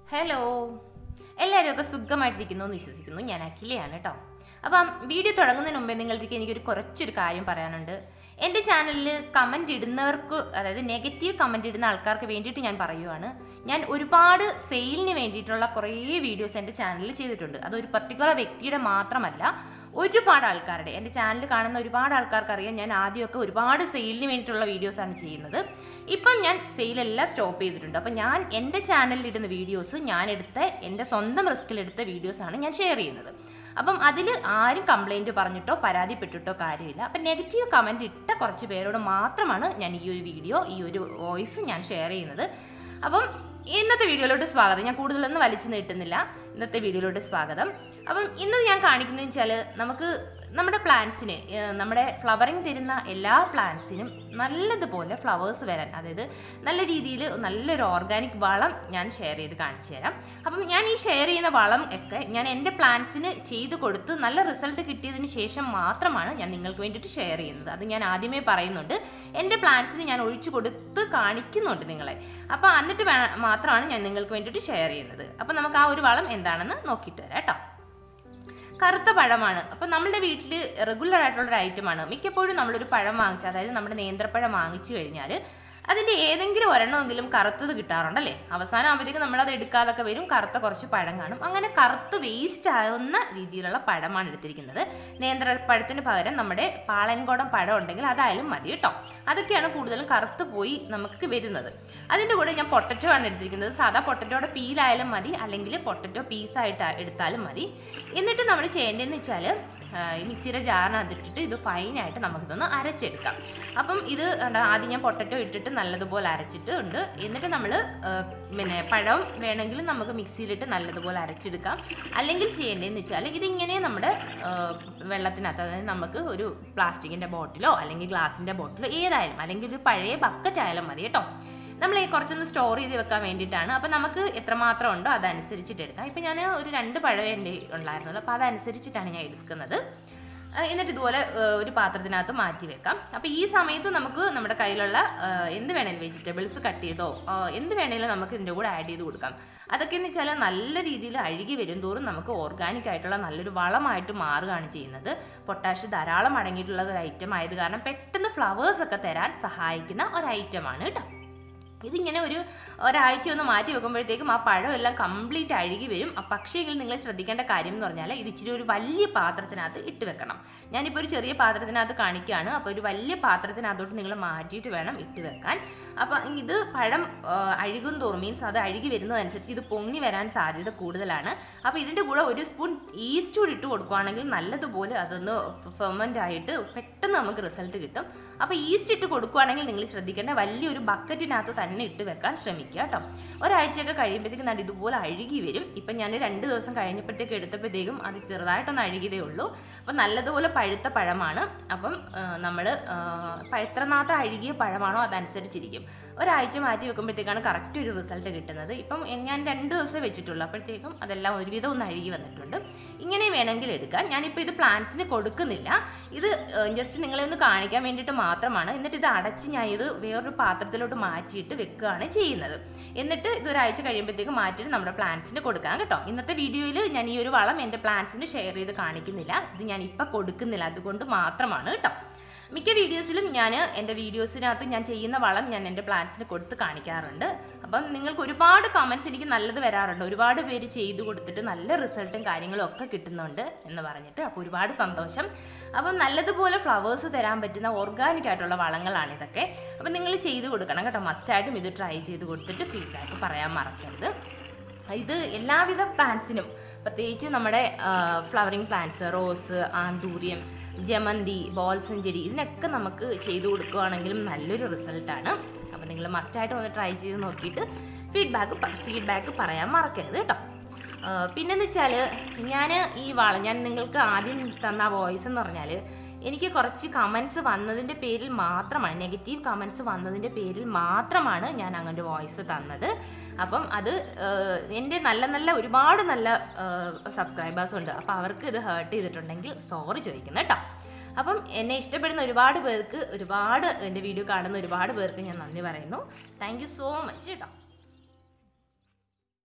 hello എല്ലാവരും ഒക്കെ സുഖമായിട്ടിരിക്കുന്നു എന്ന് വിശ്വസിക്കുന്നു ഞാൻ അഖിലയാണ് കേട്ടോ അപ്പം വീഡിയോ തുടങ്ങുന്നതിന് മുമ്പേ നിങ്ങൾക്ക് എനിക്കൊരു കുറച്ചൊരു കാര്യം പറയാനുണ്ട് എൻ്റെ ചാനലിൽ കമൻറ്റ് ഇടുന്നവർക്ക് അതായത് നെഗറ്റീവ് കമൻറ്റ് ഇടുന്ന ആൾക്കാർക്ക് വേണ്ടിയിട്ട് ഞാൻ പറയുവാണ് ഞാൻ ഒരുപാട് സെയിലിന് വേണ്ടിയിട്ടുള്ള കുറേ വീഡിയോസ് എൻ്റെ ചാനലിൽ ചെയ്തിട്ടുണ്ട് അതൊരു പർട്ടിക്കുലർ വ്യക്തിയുടെ മാത്രമല്ല ഒരുപാട് ആൾക്കാരുടെ എൻ്റെ ചാനൽ കാണുന്ന ഒരുപാട് ആൾക്കാർക്ക് അറിയാം ഞാൻ ആദ്യമൊക്കെ ഒരുപാട് സെയിലിന് വേണ്ടിയിട്ടുള്ള വീഡിയോസാണ് ചെയ്യുന്നത് ഇപ്പം ഞാൻ സെയിലെല്ലാം സ്റ്റോപ്പ് ചെയ്തിട്ടുണ്ട് അപ്പം ഞാൻ എൻ്റെ ചാനലിൽ ഇടുന്ന വീഡിയോസ് ഞാൻ എടുത്ത എൻ്റെ സ്വന്തം റിസ്കിലെടുത്ത വീഡിയോസാണ് ഞാൻ ഷെയർ ചെയ്യുന്നത് അപ്പം അതിൽ ആരും കംപ്ലൈൻറ്റ് പറഞ്ഞിട്ടോ പരാതിപ്പെട്ടിട്ടോ കാര്യമില്ല അപ്പം നെഗറ്റീവ് കമൻറ്റ് ഇട്ട കുറച്ച് പേരോട് മാത്രമാണ് ഞാൻ ഈ ഒരു വീഡിയോ ഈ ഒരു വോയിസ് ഞാൻ ഷെയർ ചെയ്യുന്നത് അപ്പം ഇന്നത്തെ വീഡിയോയിലോട്ട് സ്വാഗതം ഞാൻ കൂടുതലൊന്നും വലിച്ചു നീട്ടുന്നില്ല ഇന്നത്തെ വീഡിയോയിലോട്ട് സ്വാഗതം അപ്പം ഇന്ന് ഞാൻ കാണിക്കുന്നത് വെച്ചാൽ നമുക്ക് നമ്മുടെ പ്ലാന്റ്സിന് നമ്മുടെ ഫ്ലവറിങ് തരുന്ന എല്ലാ പ്ലാന്റ്സിനും നല്ലതുപോലെ ഫ്ലവേഴ്സ് വരാൻ അതായത് നല്ല രീതിയിൽ നല്ലൊരു ഓർഗാനിക് വളം ഞാൻ ഷെയർ ചെയ്ത് കാണിച്ചു തരാം അപ്പം ഞാൻ ഈ ഷെയർ ചെയ്യുന്ന വളം ഒക്കെ ഞാൻ എൻ്റെ പ്ലാന്റ്സിന് ചെയ്ത് കൊടുത്ത് നല്ല റിസൾട്ട് കിട്ടിയതിന് ശേഷം മാത്രമാണ് ഞാൻ നിങ്ങൾക്ക് വേണ്ടിയിട്ട് ഷെയർ ചെയ്യുന്നത് അത് ഞാൻ ആദ്യമേ പറയുന്നുണ്ട് എൻ്റെ പ്ലാന്റ്സിന് ഞാൻ ഒഴിച്ചു കൊടുത്ത് കാണിക്കുന്നുണ്ട് നിങ്ങളെ അപ്പോൾ എന്നിട്ട് വേ മാത്രമാണ് ഞാൻ നിങ്ങൾക്ക് വേണ്ടിയിട്ട് ഷെയർ ചെയ്യുന്നത് അപ്പം നമുക്ക് ആ ഒരു വളം എന്താണെന്ന് നോക്കിയിട്ട് വരാം കേട്ടോ കറുത്ത പഴമാണ് അപ്പം നമ്മുടെ വീട്ടിൽ റെഗുലർ ആയിട്ടുള്ള ഒരു ഐറ്റമാണ് മിക്കപ്പോഴും നമ്മളൊരു പഴം വാങ്ങിച്ച് അതായത് നമ്മുടെ നേന്ത്രപ്പഴം വാങ്ങിച്ചു കഴിഞ്ഞാൽ അതിൻ്റെ ഏതെങ്കിലും ഒരെണ്ണമെങ്കിലും കറുത്തത് കിട്ടാറുണ്ടല്ലേ അവസാനം ആകുമ്പോഴത്തേക്ക് നമ്മളത് എടുക്കാതൊക്കെ വരും കറുത്ത കുറച്ച് പഴം കാണും അങ്ങനെ കറുത്ത് വേസ്റ്റ് ആവുന്ന രീതിയിലുള്ള പഴമാണ് എടുത്തിരിക്കുന്നത് നേന്ത്രപ്പഴത്തിന് പകരം നമ്മുടെ പാളൻകുടം പഴം ഉണ്ടെങ്കിൽ അതായാലും മതി കേട്ടോ അതൊക്കെയാണ് കൂടുതലും കറുത്ത് പോയി നമുക്ക് വരുന്നത് അതിൻ്റെ കൂടെ ഞാൻ പൊട്ടറ്റോ ആണ് എടുത്തിരിക്കുന്നത് സാധാ പൊട്ടറ്റോയുടെ പീലായാലും മതി അല്ലെങ്കിൽ പൊട്ടറ്റോ പീസായിട്ട് എടുത്താലും മതി എന്നിട്ട് നമ്മൾ ചെയ്യേണ്ടതെന്ന് വെച്ചാൽ ഈ മിക്സിയുടെ ജാറിനകത്തിട്ടിട്ട് ഇത് ഫൈനായിട്ട് നമുക്കിതൊന്ന് അരച്ചെടുക്കാം അപ്പം ഇത് എന്താ ആദ്യം ഞാൻ പൊട്ടറ്റോ ഇട്ടിട്ട് നല്ലതുപോലെ അരച്ചിട്ട് ഉണ്ട് എന്നിട്ട് നമ്മൾ പിന്നെ പഴം വേണമെങ്കിൽ നമുക്ക് മിക്സിയിലിട്ട് നല്ലതുപോലെ അരച്ചെടുക്കാം അല്ലെങ്കിൽ ചെയ്യേണ്ടതെന്ന് വെച്ചാൽ ഇതിങ്ങനെ നമ്മുടെ വെള്ളത്തിനകത്ത് അതായത് നമുക്ക് ഒരു പ്ലാസ്റ്റിക്കിൻ്റെ ബോട്ടിലോ അല്ലെങ്കിൽ ഗ്ലാസിൻ്റെ ബോട്ടിലോ ഏതായാലും അല്ലെങ്കിൽ ഒരു പഴയ ബക്കറ്റ് ആയാലും മതി കേട്ടോ നമ്മൾ ഈ കുറച്ചൊന്ന് സ്റ്റോർ ചെയ്ത് വെക്കാൻ വേണ്ടിയിട്ടാണ് അപ്പോൾ നമുക്ക് എത്രമാത്രം ഉണ്ടോ അതനുസരിച്ചിട്ട് എടുക്കാം ഇപ്പം ഞാൻ ഒരു രണ്ട് പഴം എൻ്റെ ഉണ്ടായിരുന്നുള്ളൂ അപ്പോൾ അതനുസരിച്ചിട്ടാണ് ഞാൻ എടുക്കുന്നത് എന്നിട്ട് ഇതുപോലെ ഒരു പാത്രത്തിനകത്ത് മാറ്റി വെക്കാം അപ്പോൾ ഈ സമയത്ത് നമുക്ക് നമ്മുടെ കയ്യിലുള്ള എന്ത് വേണേലും വെജിറ്റബിൾസ് കട്ട് ചെയ്തോ എന്ത് വേണേലും നമുക്ക് ഇതിൻ്റെ കൂടെ ആഡ് ചെയ്ത് കൊടുക്കാം അതൊക്കെ എന്ന് വെച്ചാൽ നല്ല രീതിയിൽ അഴുകി വരും തോറും നമുക്ക് ഓർഗാനിക് ആയിട്ടുള്ള നല്ലൊരു വളമായിട്ട് മാറുകയാണ് ചെയ്യുന്നത് പൊട്ടാഷ് ധാരാളം അടങ്ങിയിട്ടുള്ള ഒരു ഐറ്റം ആയത് കാരണം പെട്ടെന്ന് ഫ്ലവേഴ്സ് ഒക്കെ തരാൻ സഹായിക്കുന്ന ഒരു ഐറ്റമാണ് കേട്ടോ ഇതിങ്ങനെ ഒരു ഒരാഴ്ച ഒന്ന് മാറ്റി വെക്കുമ്പോഴത്തേക്കും ആ പഴം എല്ലാം കംപ്ലീറ്റ് അഴുകി വരും പക്ഷേങ്കിൽ നിങ്ങൾ ശ്രദ്ധിക്കേണ്ട കാര്യം എന്ന് പറഞ്ഞാൽ ഇത് ഇച്ചിരി ഒരു വലിയ പാത്രത്തിനകത്ത് ഇട്ട് വെക്കണം ഞാനിപ്പോൾ ഒരു ചെറിയ പാത്രത്തിനകത്ത് കാണിക്കുകയാണ് അപ്പോൾ ഒരു വലിയ പാത്രത്തിനകത്തോട്ട് നിങ്ങൾ മാറ്റിയിട്ട് വേണം ഇട്ട് വെക്കാൻ അപ്പോൾ ഇത് പഴം അഴുകും തോറും മീൻസ് അത് അഴുകി വരുന്നതനുസരിച്ച് ഇത് പൊങ്ങി വരാൻ സാധ്യത കൂടുതലാണ് അപ്പോൾ ഇതിൻ്റെ കൂടെ ഒരു സ്പൂൺ ഈസ്റ്റ് കൂടി ഇട്ട് കൊടുക്കുകയാണെങ്കിൽ നല്ലതുപോലെ അതൊന്ന് ഫെർമെൻ്റ് ആയിട്ട് പെട്ടെന്ന് നമുക്ക് റിസൾട്ട് കിട്ടും അപ്പോൾ ഈസ്റ്റ് ഇട്ട് കൊടുക്കുകയാണെങ്കിൽ നിങ്ങൾ ശ്രദ്ധിക്കേണ്ട വലിയൊരു ബക്കറ്റിനകത്ത് തന്നെ ഇട്ട് വെക്കാൻ ശ്രമിക്കുക കേട്ടോ ഒരാഴ്ചയൊക്കെ കഴിയുമ്പോഴത്തേക്കും നല്ല ഇതുപോലെ അഴുകി വരും ഇപ്പം ഞാൻ രണ്ട് ദിവസം കഴിഞ്ഞപ്പോഴത്തേക്ക് എടുത്തപ്പോഴത്തേക്കും അത് ചെറുതായിട്ടൊന്ന് അഴുകിയതേ ഉള്ളൂ അപ്പം നല്ലതുപോലെ പഴുത്ത പഴമാണ് അപ്പം നമ്മൾ എത്രമാത്രം അഴുകിയ പഴമാണോ അതനുസരിച്ചിരിക്കും ഒരാഴ്ച മാറ്റി വെക്കുമ്പോഴത്തേക്കാണ് കറക്റ്റ് ഒരു റിസൾട്ട് കിട്ടുന്നത് ഇപ്പം ഞാൻ രണ്ട് ദിവസം വെച്ചിട്ടുള്ളൂ അപ്പോഴത്തേക്കും അതെല്ലാം ഒരുവിധം ഒന്ന് അഴുകി വന്നിട്ടുണ്ട് ഇങ്ങനെ വേണമെങ്കിൽ എടുക്കാൻ ഞാനിപ്പോൾ ഇത് പ്ലാന്റ്സിന് കൊടുക്കുന്നില്ല ഇത് ജസ്റ്റ് നിങ്ങളെ ഒന്ന് കാണിക്കാൻ വേണ്ടിയിട്ട് മാത്രമാണ് എന്നിട്ട് ഇത് അടച്ച് ഞാൻ ഇത് വേറൊരു പാത്രത്തിലോട്ട് മാറ്റിയിട്ട് വെക്കുകയാണ് ചെയ്യുന്നത് എന്നിട്ട് ഇത് ഒരാഴ്ച കഴിയുമ്പോഴത്തേക്ക് മാറ്റിയിട്ട് നമ്മുടെ പ്ലാന്റ്സിന് കൊടുക്കാം കേട്ടോ ഇന്നത്തെ വീഡിയോയിൽ ഞാൻ ഈ ഒരു വളം എൻ്റെ പ്ലാന്റ്സിന് ഷെയർ ചെയ്ത് കാണിക്കുന്നില്ല ഇത് ഞാൻ ഇപ്പം കൊടുക്കുന്നില്ല അതുകൊണ്ട് മാത്രമാണ് കേട്ടോ മിക്ക വീഡിയോസിലും ഞാൻ എൻ്റെ വീഡിയോസിനകത്ത് ഞാൻ ചെയ്യുന്ന വളം ഞാൻ എൻ്റെ പ്ലാന്റ്സിന് കൊടുത്ത് കാണിക്കാറുണ്ട് അപ്പം നിങ്ങൾക്ക് ഒരുപാട് കമൻസ് എനിക്ക് നല്ലത് വരാറുണ്ട് ഒരുപാട് പേര് ചെയ്തു കൊടുത്തിട്ട് നല്ല റിസൾട്ടും കാര്യങ്ങളും ഒക്കെ കിട്ടുന്നുണ്ട് എന്ന് പറഞ്ഞിട്ട് അപ്പോൾ ഒരുപാട് സന്തോഷം അപ്പം നല്ലതുപോലെ ഫ്ലവേഴ്സ് തരാൻ പറ്റുന്ന ഓർഗാനിക് ആയിട്ടുള്ള വളങ്ങളാണ് ഇതൊക്കെ അപ്പം നിങ്ങൾ ചെയ്തു കൊടുക്കണം കേട്ടോ മസ്റ്റായിട്ടും ഇത് ട്രൈ ചെയ്ത് കൊടുത്തിട്ട് ഫീഡ്ബാക്ക് പറയാൻ മറക്കരുത് ഇത് എല്ലാവിധ പ്ലാന്റ്സിനും പ്രത്യേകിച്ച് നമ്മുടെ ഫ്ലവറിങ് പ്ലാന്റ്സ് റോസ് ആന്തൂര്യം ജമന്തി ബോൾസൻ ചെടി ഇതിനൊക്കെ നമുക്ക് ചെയ്തു കൊടുക്കുകയാണെങ്കിലും നല്ലൊരു റിസൾട്ടാണ് അപ്പോൾ നിങ്ങൾ മസ്റ്റായിട്ട് ഒന്ന് ട്രൈ ചെയ്ത് നോക്കിയിട്ട് ഫീഡ്ബാക്ക് ഫീഡ്ബാക്ക് പറയാൻ മറക്കരുത് കേട്ടോ പിന്നെന്ന് വെച്ചാൽ ഞാൻ ഈ വള ഞാൻ നിങ്ങൾക്ക് ആദ്യം തന്ന വോയിസ് എന്ന് പറഞ്ഞാൽ എനിക്ക് കുറച്ച് കമൻസ് വന്നതിൻ്റെ പേരിൽ മാത്രമാണ് നെഗറ്റീവ് കമൻസ് വന്നതിൻ്റെ പേരിൽ മാത്രമാണ് ഞാൻ അങ്ങനെ വോയിസ് തന്നത് അപ്പം അത് എൻ്റെ നല്ല നല്ല ഒരുപാട് നല്ല സബ്സ്ക്രൈബേഴ്സ് ഉണ്ട് അപ്പോൾ അവർക്ക് ഇത് ഹേർട്ട് ചെയ്തിട്ടുണ്ടെങ്കിൽ സോറി ചോദിക്കുന്നു കേട്ടോ അപ്പം എന്നെ ഇഷ്ടപ്പെടുന്ന ഒരുപാട് പേർക്ക് ഒരുപാട് എൻ്റെ വീഡിയോ കാണുന്ന ഒരുപാട് പേർക്ക് ഞാൻ നന്ദി പറയുന്നു താങ്ക് സോ മച്ച് കേട്ടോ